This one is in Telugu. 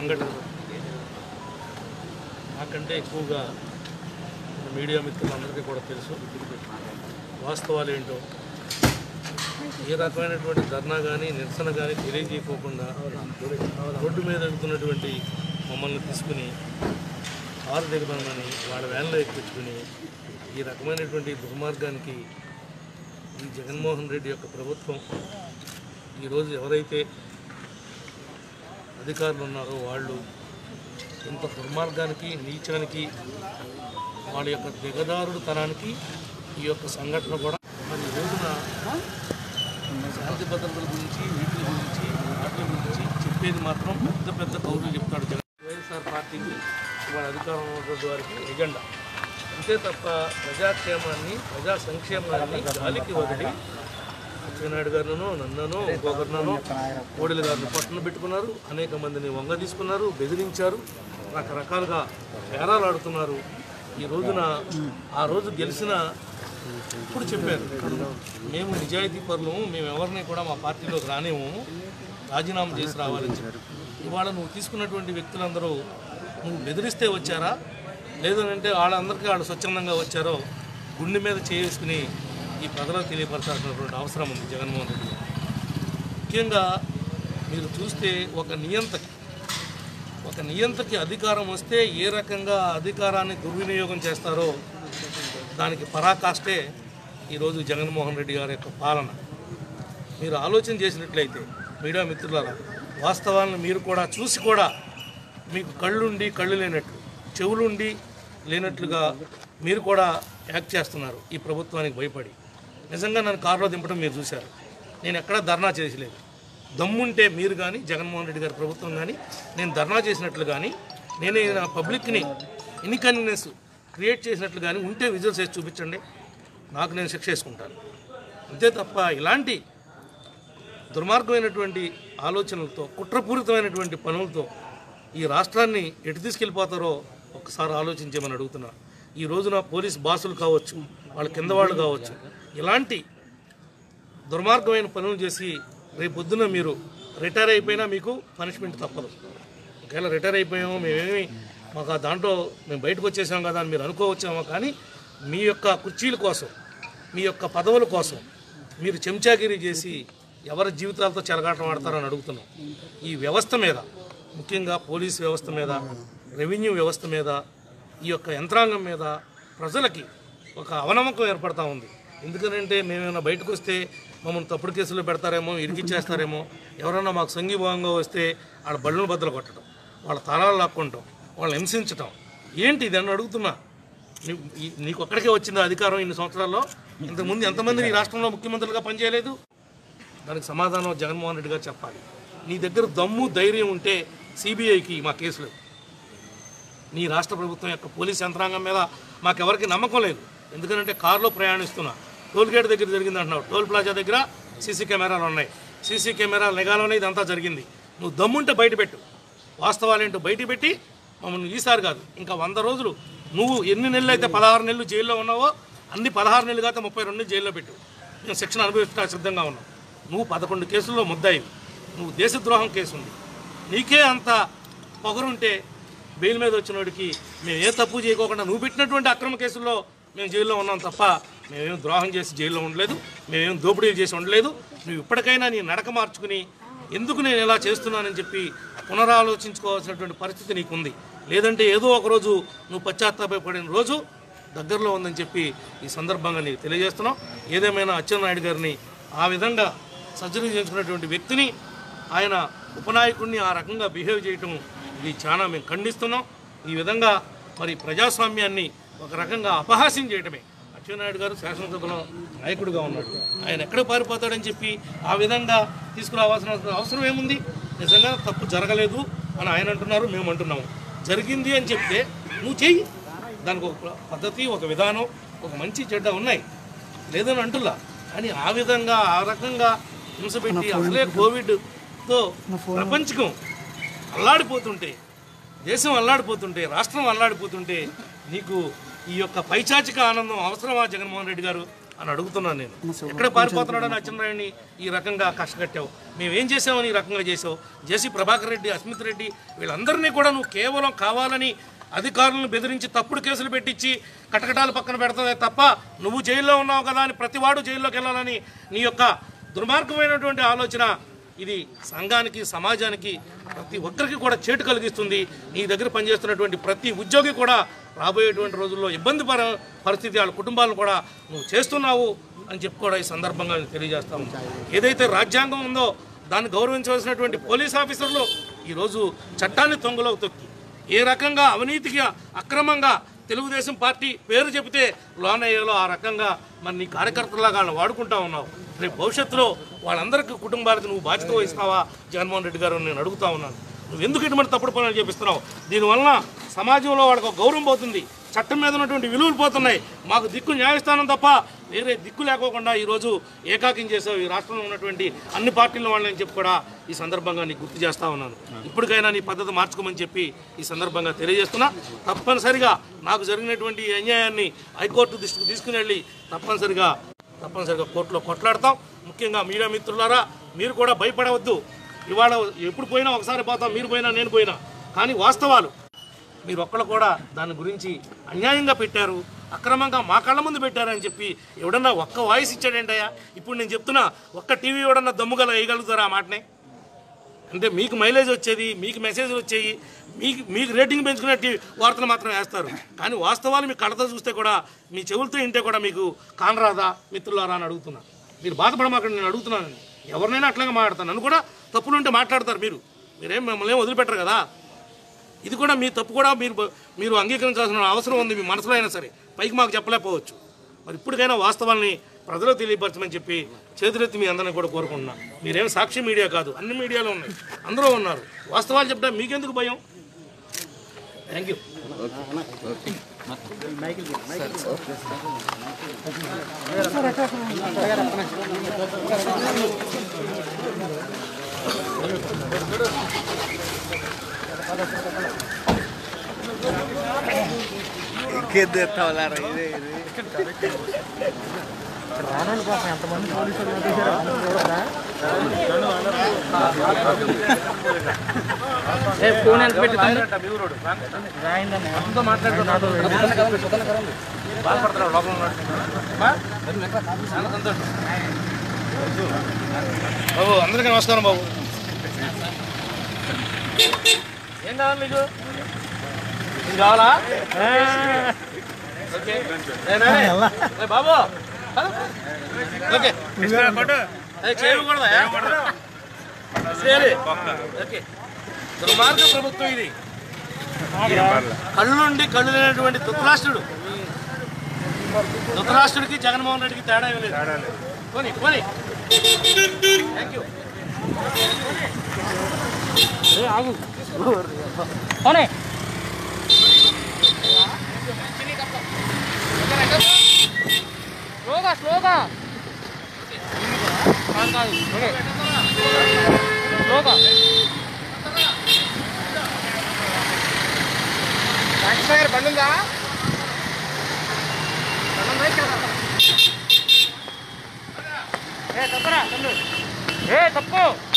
సంఘటన నాకంటే ఎక్కువగా మన మీడియా మిత్రులందరికీ కూడా తెలుసు వాస్తవాలు ఏంటో ఏ రకమైనటువంటి ధర్నా కానీ నిరసన కానీ తెలియజేయకోకుండా రోడ్డు మీద వెళ్తున్నటువంటి మమ్మల్ని తీసుకుని కారు దిగమని వాళ్ళ వ్యాన్లో ఎక్కించుకుని ఈ రకమైనటువంటి దుర్మార్గానికి ఈ జగన్మోహన్ రెడ్డి యొక్క ప్రభుత్వం ఈరోజు ఎవరైతే అధికారులు ఉన్నారో వాళ్ళు ఇంత దుర్మార్గానికి నీచానికి వాళ్ళ యొక్క దిగదారుడు తనానికి ఈ యొక్క సంఘటన కూడా మరి ఈ రోజున శాంతి భద్రతల గురించి వీటి గురించి వాటి గురించి చెప్పేది మాత్రం పెద్ద పెద్ద కౌరులు చెప్తాడు జగన్ వైఎస్ఆర్ పార్టీకి వాళ్ళ అధికారంలో ఉన్నటువంటి వారికి ఎజెండా అంతే తప్ప ప్రజాక్షేమాన్ని ప్రజా సంక్షేమాన్ని గాలికి వదిలి అచ్చెన్నాయుడు గారిను నన్నను ఇంకొకరినను కోడెల గారిని పట్టున పెట్టుకున్నారు అనేక మందిని వంగ తీసుకున్నారు బెదిరించారు రకరకాలుగా బేరాలు ఆడుతున్నారు ఈ రోజున ఆ రోజు గెలిచిన ఇప్పుడు చెప్పారు మేము నిజాయితీ పరులము మేము ఎవరిని కూడా మా పార్టీలోకి రానేము రాజీనామా చేసి రావాలని చెప్పారు ఇవాళ నువ్వు తీసుకున్నటువంటి వ్యక్తులందరూ నువ్వు బెదిరిస్తే వచ్చారా లేదనంటే వాళ్ళందరికీ వాళ్ళు స్వచ్ఛందంగా వచ్చారో గుండె మీద చేసుకుని ఈ ప్రజలకు తెలియపరచాల్సినటువంటి అవసరం ఉంది జగన్మోహన్ రెడ్డి గారు. ముఖ్యంగా మీరు చూస్తే ఒక నియంతకి ఒక నియంతకి అధికారం వస్తే ఏ రకంగా ఆ అధికారాన్ని దుర్వినియోగం చేస్తారో దానికి పరాకాష్టే ఈరోజు జగన్మోహన్ రెడ్డి గారి యొక్క పాలన మీరు ఆలోచన చేసినట్లయితే మీడియా మిత్రులారా వాస్తవాలను మీరు కూడా చూసి కూడా మీకు కళ్ళుండి కళ్ళు లేనట్లు చెవులుండి లేనట్లుగా మీరు కూడా యాక్ట్ చేస్తున్నారు ఈ ప్రభుత్వానికి భయపడి నిజంగా నన్ను కారులో దింపడం మీరు చూశారు నేను ఎక్కడా ధర్నా చేసలేదు దమ్ముంటే మీరు కానీ జగన్మోహన్ రెడ్డి గారి ప్రభుత్వం కానీ నేను ధర్నా చేసినట్లు కానీ నేను ఏదైనా పబ్లిక్ని ఇన్కన్వీనియన్స్ క్రియేట్ చేసినట్లు కానీ ఉంటే విజువల్స్ వేసి చూపించండి నాకు నేను శిక్ష వేసుకుంటాను అంతే తప్ప ఇలాంటి దుర్మార్గమైనటువంటి ఆలోచనలతో కుట్రపూరితమైనటువంటి పనులతో ఈ రాష్ట్రాన్ని ఎటు తీసుకెళ్ళిపోతారో ఒకసారి ఆలోచించమని అడుగుతున్నా ఈ రోజున పోలీస్ బాసులు కావచ్చు వాళ్ళ కింద వాళ్ళు కావచ్చు ఇలాంటి దుర్మార్గమైన పనులు చేసి రేపు పొద్దున మీరు రిటైర్ అయిపోయినా మీకు పనిష్మెంట్ తప్పదు ఒకవేళ రిటైర్ అయిపోయామో మేమేమి మాకు ఆ దాంట్లో మేము బయటకు వచ్చేసాం కదా అని మీరు అనుకోవచ్చామో కానీ మీ యొక్క కుర్చీల కోసం మీ యొక్క పదవుల కోసం మీరు చెంచాగిరి చేసి ఎవరి జీవితాలతో చెలగాటం ఆడతారని అడుగుతున్నాం ఈ వ్యవస్థ మీద ముఖ్యంగా పోలీస్ వ్యవస్థ మీద రెవెన్యూ వ్యవస్థ మీద ఈ యొక్క యంత్రాంగం మీద ప్రజలకి ఒక అవనమ్మకం ఏర్పడతా ఉంది ఎందుకనంటే మేమేమైనా బయటకు వస్తే మమ్మల్ని తప్పుడు కేసులు పెడతారేమో ఇరికిచ్చేస్తారేమో ఎవరైనా మాకు సంఘీభావంగా వస్తే వాళ్ళ బళ్ళను బద్దలు కొట్టడం వాళ్ళ తాళాలు లాక్కుంటాం వాళ్ళని హింసించటం ఏంటి ఇది అని అడుగుతున్నా నీ- ఈ- నీకు ఒక్కడికే వచ్చింది అధికారం ఇన్ని సంవత్సరాల్లో ఇంతకుముందు ఎంతమంది ఈ రాష్ట్రంలో ముఖ్యమంత్రులుగా పనిచేయలేదు దానికి సమాధానం జగన్మోహన్ రెడ్డి గారు చెప్పాలి నీ దగ్గర దమ్ము ధైర్యం ఉంటే సిబిఐకి మా కేసులు నీ రాష్ట్ర ప్రభుత్వం యొక్క పోలీస్ యంత్రాంగం మీద మాకెవరికి నమ్మకం లేదు ఎందుకంటే కారులో ప్రయాణిస్తున్నా టోల్ గేట్ దగ్గర జరిగింది అంటున్నావు టోల్ ప్లాజా దగ్గర సీసీ కెమెరాలు ఉన్నాయి సీసీ కెమెరాల నిఘాలోనే ఇదంతా జరిగింది నువ్వు దమ్ముంటే బయట పెట్టు వాస్తవాలేంటో బయట పెట్టి మమ్మల్ని ఈసారి కాదు ఇంకా వంద రోజులు నువ్వు ఎన్ని నెలలు అయితే పదహారు నెలలు జైల్లో ఉన్నావో అన్ని పదహారు నెలలు కాక ముప్పై రెండు నెలలు జైల్లో పెట్టు మేము శిక్షణ అనుభవించడానికి సిద్ధంగా ఉన్నాం నువ్వు పదకొండు కేసుల్లో ముద్దాయి నువ్వు దేశద్రోహం కేసు ఉంది నీకే అంత పొగరుంటే బెయిల్ మీద వచ్చిన వాడికి మేము ఏ తప్పు చేయకోకుండా నువ్వు పెట్టినటువంటి అక్రమ కేసుల్లో మేము జైల్లో ఉన్నాం తప్ప మేమేం ద్రోహం చేసి జైల్లో ఉండలేదు మేమేం దోపిడీలు చేసి ఉండలేదు నువ్వు ఇప్పటికైనా నీ నడక మార్చుకుని ఎందుకు నేను ఇలా చేస్తున్నానని చెప్పి పునరాలోచించుకోవాల్సినటువంటి పరిస్థితి నీకుంది లేదంటే ఏదో ఒక రోజు నువ్వు పశ్చాత్తాపడిన రోజు దగ్గరలో ఉందని చెప్పి ఈ సందర్భంగా నీకు తెలియజేస్తున్నాం ఏదేమైనా అచ్చెన్నాయుడు గారిని ఆ విధంగా సర్జరీ చేయించుకున్నటువంటి వ్యక్తిని ఆయన ఉపనాయకుడిని ఆ రకంగా బిహేవ్ చేయటం ఇది చాలా మేము ఖండిస్తున్నాం ఈ విధంగా మరి ప్రజాస్వామ్యాన్ని ఒక రకంగా అపహాస్యం చేయటమే అచ్చెన్నాయుడు గారు శాసనసభలో నాయకుడిగా ఉన్నాడు ఆయన ఎక్కడ పారిపోతాడని చెప్పి ఆ విధంగా తీసుకురావాల్సిన అవసరం ఏముంది నిజంగా తప్పు జరగలేదు అని ఆయన అంటున్నారు మేము అంటున్నాము జరిగింది అని చెప్తే నువ్వు చెయ్యి దానికి ఒక పద్ధతి ఒక విధానం ఒక మంచి చెడ్డ ఉన్నాయి లేదని అంటున్నా కానీ ఆ విధంగా ఆ రకంగా హింసపెట్టి అసలే కోవిడ్తో ప్రపంచకం అల్లాడిపోతుంటే దేశం అల్లాడిపోతుంటే రాష్ట్రం అల్లాడిపోతుంటే నీకు ఈ యొక్క పైచాచిక ఆనందం అవసరమా జగన్మోహన్ రెడ్డి గారు అని అడుగుతున్నాను నేను ఎక్కడ పారిపోతున్నాడని అచ్చెన్నాయుడిని ఈ రకంగా కష్టకట్టావు మేము ఏం చేసామని ఈ రకంగా చేసావు జేసీ ప్రభాకర్ రెడ్డి అస్మిత్ రెడ్డి వీళ్ళందరినీ కూడా నువ్వు కేవలం కావాలని అధికారులను బెదిరించి తప్పుడు కేసులు పెట్టించి కటకటాలు పక్కన పెడతావే తప్ప నువ్వు జైల్లో ఉన్నావు కదా అని ప్రతివాడు జైల్లోకి వెళ్ళాలని నీ యొక్క దుర్మార్గమైనటువంటి ఆలోచన ఇది సంఘానికి సమాజానికి ప్రతి ఒక్కరికి కూడా చేటు కలిగిస్తుంది నీ దగ్గర పనిచేస్తున్నటువంటి ప్రతి ఉద్యోగి కూడా రాబోయేటువంటి రోజుల్లో ఇబ్బంది పర పరిస్థితి వాళ్ళ కుటుంబాలను కూడా నువ్వు చేస్తున్నావు అని చెప్పి కూడా ఈ సందర్భంగా నేను తెలియజేస్తాము ఏదైతే రాజ్యాంగం ఉందో దాన్ని గౌరవించవలసినటువంటి పోలీస్ ఆఫీసర్లు ఈరోజు చట్టాన్ని తొంగలో తొక్కి ఏ రకంగా అవినీతికి అక్రమంగా తెలుగుదేశం పార్టీ పేరు చెబితే లోనయ్యేలో ఆ రకంగా మరి నీ కార్యకర్తలాగా వాళ్ళని వాడుకుంటా ఉన్నావు రేపు భవిష్యత్తులో వాళ్ళందరికీ కుటుంబాలకు నువ్వు బాధ్యత వహిస్తావా జగన్మోహన్ రెడ్డి గారు అని నేను అడుగుతా ఉన్నాను నువ్వు ఎందుకు ఇటువంటి తప్పుడు పనులు చేపిస్తున్నావు దీనివలన సమాజంలో వాళ్ళకు ఒక గౌరవం పోతుంది చట్టం మీద ఉన్నటువంటి విలువలు పోతున్నాయి మాకు దిక్కు న్యాయస్థానం తప్ప వేరే దిక్కు లేకోకుండా ఈరోజు ఏకాకిం చేసావు ఈ రాష్ట్రంలో ఉన్నటువంటి అన్ని పార్టీల వాళ్ళని చెప్పి కూడా ఈ సందర్భంగా నీకు గుర్తు చేస్తా ఉన్నాను ఇప్పటికైనా నీ పద్ధతి మార్చుకోమని చెప్పి ఈ సందర్భంగా తెలియజేస్తున్నా తప్పనిసరిగా నాకు జరిగినటువంటి ఈ అన్యాయాన్ని హైకోర్టు దృష్టికి తీసుకుని వెళ్ళి తప్పనిసరిగా తప్పనిసరిగా కోర్టులో కొట్లాడతాం ముఖ్యంగా మీడియా మిత్రులారా మీరు కూడా భయపడవద్దు ఇవాళ ఎప్పుడు పోయినా ఒకసారి పోతాం మీరు పోయినా నేను పోయినా కానీ వాస్తవాలు మీరు ఒక్కళ్ళు కూడా దాని గురించి అన్యాయంగా పెట్టారు అక్రమంగా మా కళ్ళ ముందు పెట్టారని చెప్పి ఎవడన్నా ఒక్క వాయిస్ ఇచ్చాడేంటయ్యా ఇప్పుడు నేను చెప్తున్నా ఒక్క టీవీ ఎవడన్నా దమ్ముగల వేయగలుగుతారా ఆ మాటనే అంటే మీకు మైలేజ్ వచ్చేది మీకు మెసేజ్లు వచ్చేవి మీకు మీకు రేటింగ్ పెంచుకునే టీ- వార్తలు మాత్రం వేస్తారు కానీ వాస్తవాలు మీ కళ్ళతో చూస్తే కూడా మీ చెవులతో వింటే కూడా మీకు కానరాదా మిత్రులారా అని అడుగుతున్నా మీరు బాధపడమాకండి నేను అడుగుతున్నాను ఎవరినైనా అట్లాగే మాట్లాడతాను నన్ను కూడా తప్పులు ఉంటే మాట్లాడతారు మీరు మీరేం మిమ్మల్ని ఏం వదిలిపెట్టరు కదా ఇది కూడా మీ తప్పు కూడా మీరు మీరు అంగీకరించాల్సిన అవసరం ఉంది మీ మనసులో అయినా సరే పైకి మాకు చెప్పలేకపోవచ్చు మరి ఇప్పటికైనా వాస్తవాల్ని ప్రజలకు తెలియపరచమని చెప్పి చేతులెత్తి మీ అందరిని కూడా కోరుకుంటున్నా మీరేం సాక్షి మీడియా కాదు అన్ని మీడియాలో ఉన్నాయి అందరూ ఉన్నారు వాస్తవాలు చెప్పడం మీకెందుకు భయం థ్యాంక్ యూ ఫోన్ ఎంత పెట్టుకుంది బాధపడుతున్నాడు లోపల ఉన్నాడు. అమ్మా? చాలా సంతోషం. బాబు అందరికీ నమస్కారం బాబు ఏం కావాలి మీకు ఇది కావాలా ఓకే ఏనా? ఏ బాబు హలో? ఓకే ఏ, చేయకూడదా చేయాలి ఓకే దుర్మార్గ ప్రభుత్వం ఇది కళ్ళుండి కళ్ళు లేనటువంటి ధృతరాష్ట్రుడు ధృతరాష్ట్రుడికి జగన్మోహన్ రెడ్డికి తేడా ఏమీ లేదు పోనీ పోనీ థ్యాంక్ యూ పోనీ స్లోగా స్లోగా కాదు కాదు ఓకే. స్లోగా ఏ తప్పరా తమ్ముడు ఏ తప్పు